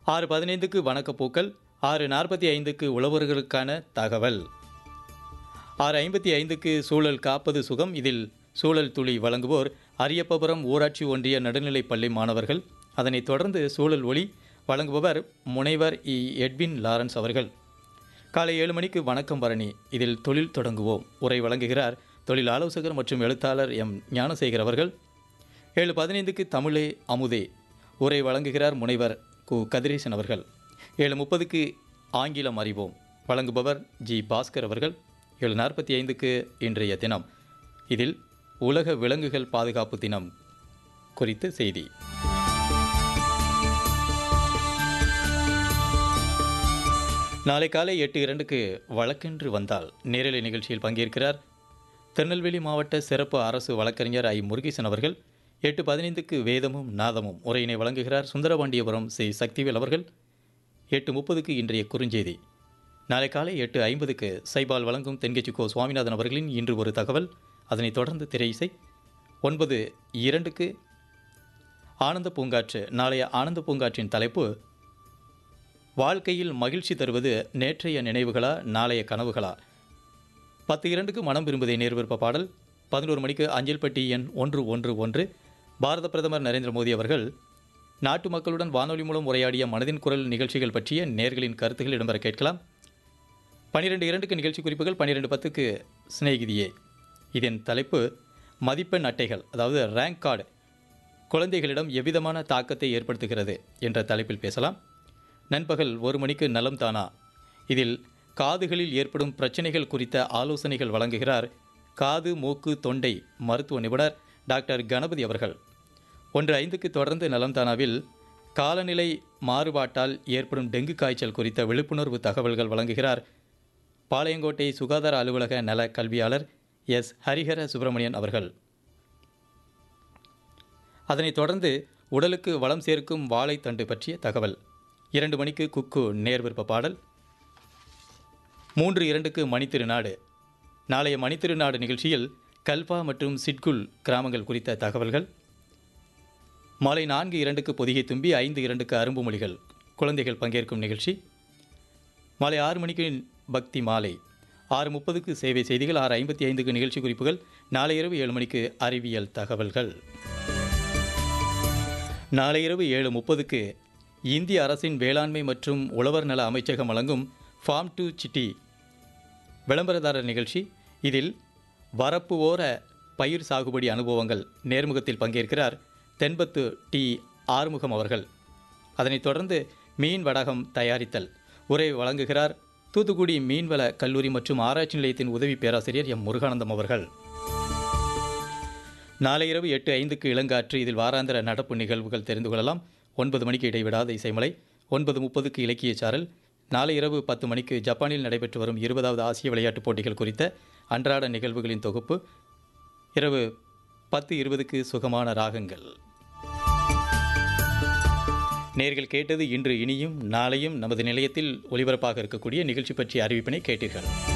ஆறு பதினைந்துக்கு வணக்கப்பூக்கள் ஆறு நாற்பத்தி ஐந்துக்கு உழவர்களுக்கான தகவல் ஆறு ஐம்பத்தி ஐந்துக்கு சூழல் காப்பது சுகம் இதில் சூழல் துளி வழங்குவோர் அரியப்பபுரம் ஊராட்சி ஒன்றிய நடுநிலைப் பள்ளி மாணவர்கள் அதனைத் தொடர்ந்து சூழல் ஒளி வழங்குபவர் முனைவர் இ எட்வின் லாரன்ஸ் அவர்கள் காலை ஏழு மணிக்கு வணக்கம் பரணி இதில் தொழில் தொடங்குவோம் உரை வழங்குகிறார் தொழில் ஆலோசகர் மற்றும் எழுத்தாளர் எம் ஞானசேகர் அவர்கள் ஏழு பதினைந்துக்கு தமிழே அமுதே உரை வழங்குகிறார் முனைவர் கு கதிரேசன் அவர்கள் ஏழு முப்பதுக்கு ஆங்கிலம் அறிவோம் வழங்குபவர் ஜி பாஸ்கர் அவர்கள் ஏழு நாற்பத்தி ஐந்துக்கு இன்றைய தினம் இதில் உலக விலங்குகள் பாதுகாப்பு தினம் குறித்த செய்தி நாளை காலை எட்டு இரண்டுக்கு வழக்கென்று வந்தால் நேரலை நிகழ்ச்சியில் பங்கேற்கிறார் திருநெல்வேலி மாவட்ட சிறப்பு அரசு வழக்கறிஞர் ஐ முருகேசன் அவர்கள் எட்டு பதினைந்துக்கு வேதமும் நாதமும் உரையினை வழங்குகிறார் சுந்தரபாண்டியபுரம் சி சக்திவேல் அவர்கள் எட்டு முப்பதுக்கு இன்றைய குறுஞ்செய்தி நாளை காலை எட்டு ஐம்பதுக்கு சைபால் வழங்கும் தென்கட்சி கோ சுவாமிநாதன் அவர்களின் இன்று ஒரு தகவல் அதனைத் தொடர்ந்து திரை இசை ஒன்பது இரண்டுக்கு ஆனந்த பூங்காற்று நாளைய ஆனந்த பூங்காற்றின் தலைப்பு வாழ்க்கையில் மகிழ்ச்சி தருவது நேற்றைய நினைவுகளா நாளைய கனவுகளா பத்து இரண்டுக்கு மனம் விரும்புதை நேர்விருப்ப பாடல் பதினோரு மணிக்கு அஞ்சல் பெட்டி எண் ஒன்று ஒன்று ஒன்று பாரத பிரதமர் நரேந்திர மோடி அவர்கள் நாட்டு மக்களுடன் வானொலி மூலம் உரையாடிய மனதின் குரல் நிகழ்ச்சிகள் பற்றிய நேர்களின் கருத்துகள் இடம்பெற கேட்கலாம் பன்னிரெண்டு இரண்டுக்கு நிகழ்ச்சி குறிப்புகள் பன்னிரெண்டு பத்துக்கு சிநேகிதியே இதன் தலைப்பு மதிப்பெண் அட்டைகள் அதாவது ரேங்க் கார்டு குழந்தைகளிடம் எவ்விதமான தாக்கத்தை ஏற்படுத்துகிறது என்ற தலைப்பில் பேசலாம் நண்பகல் ஒரு மணிக்கு நலம் தானா இதில் காதுகளில் ஏற்படும் பிரச்சனைகள் குறித்த ஆலோசனைகள் வழங்குகிறார் காது மூக்கு தொண்டை மருத்துவ நிபுணர் டாக்டர் கணபதி அவர்கள் ஒன்று ஐந்துக்கு தொடர்ந்து நலம் தானாவில் காலநிலை மாறுபாட்டால் ஏற்படும் டெங்கு காய்ச்சல் குறித்த விழிப்புணர்வு தகவல்கள் வழங்குகிறார் பாளையங்கோட்டை சுகாதார அலுவலக நல கல்வியாளர் எஸ் ஹரிஹர சுப்பிரமணியன் அவர்கள் அதனைத் தொடர்ந்து உடலுக்கு வளம் சேர்க்கும் வாழைத்தண்டு பற்றிய தகவல் இரண்டு மணிக்கு குக்கு நேர்விருப்ப பாடல் மூன்று இரண்டுக்கு மணித்திருநாடு நாளைய மணித்திருநாடு நிகழ்ச்சியில் கல்பா மற்றும் சிட்குல் கிராமங்கள் குறித்த தகவல்கள் மாலை நான்கு இரண்டுக்கு பொதிகை தும்பி ஐந்து இரண்டுக்கு அரும்பு மொழிகள் குழந்தைகள் பங்கேற்கும் நிகழ்ச்சி மாலை ஆறு மணிக்கு பக்தி மாலை ஆறு முப்பதுக்கு சேவை செய்திகள் ஆறு ஐம்பத்தி ஐந்துக்கு நிகழ்ச்சி குறிப்புகள் நாளை இரவு ஏழு மணிக்கு அறிவியல் தகவல்கள் நாளை இரவு ஏழு முப்பதுக்கு இந்திய அரசின் வேளாண்மை மற்றும் உழவர் நல அமைச்சகம் வழங்கும் ஃபார்ம் டு சிட்டி விளம்பரதாரர் நிகழ்ச்சி இதில் வரப்பு ஓர பயிர் சாகுபடி அனுபவங்கள் நேர்முகத்தில் பங்கேற்கிறார் தென்பத்து டி ஆறுமுகம் அவர்கள் அதனைத் தொடர்ந்து மீன் வடகம் தயாரித்தல் உரை வழங்குகிறார் தூத்துக்குடி மீன்வள கல்லூரி மற்றும் ஆராய்ச்சி நிலையத்தின் உதவி பேராசிரியர் எம் முருகானந்தம் அவர்கள் நாளை இரவு எட்டு ஐந்துக்கு இளங்காற்று இதில் வாராந்திர நடப்பு நிகழ்வுகள் தெரிந்து கொள்ளலாம் ஒன்பது மணிக்கு இடைவிடாத இசைமலை ஒன்பது முப்பதுக்கு இலக்கிய சாரல் நாளை இரவு பத்து மணிக்கு ஜப்பானில் நடைபெற்று வரும் இருபதாவது ஆசிய விளையாட்டுப் போட்டிகள் குறித்த அன்றாட நிகழ்வுகளின் தொகுப்பு இரவு பத்து இருபதுக்கு சுகமான ராகங்கள் நேர்கள் கேட்டது இன்று இனியும் நாளையும் நமது நிலையத்தில் ஒலிபரப்பாக இருக்கக்கூடிய நிகழ்ச்சி பற்றிய அறிவிப்பினை கேட்டீர்கள்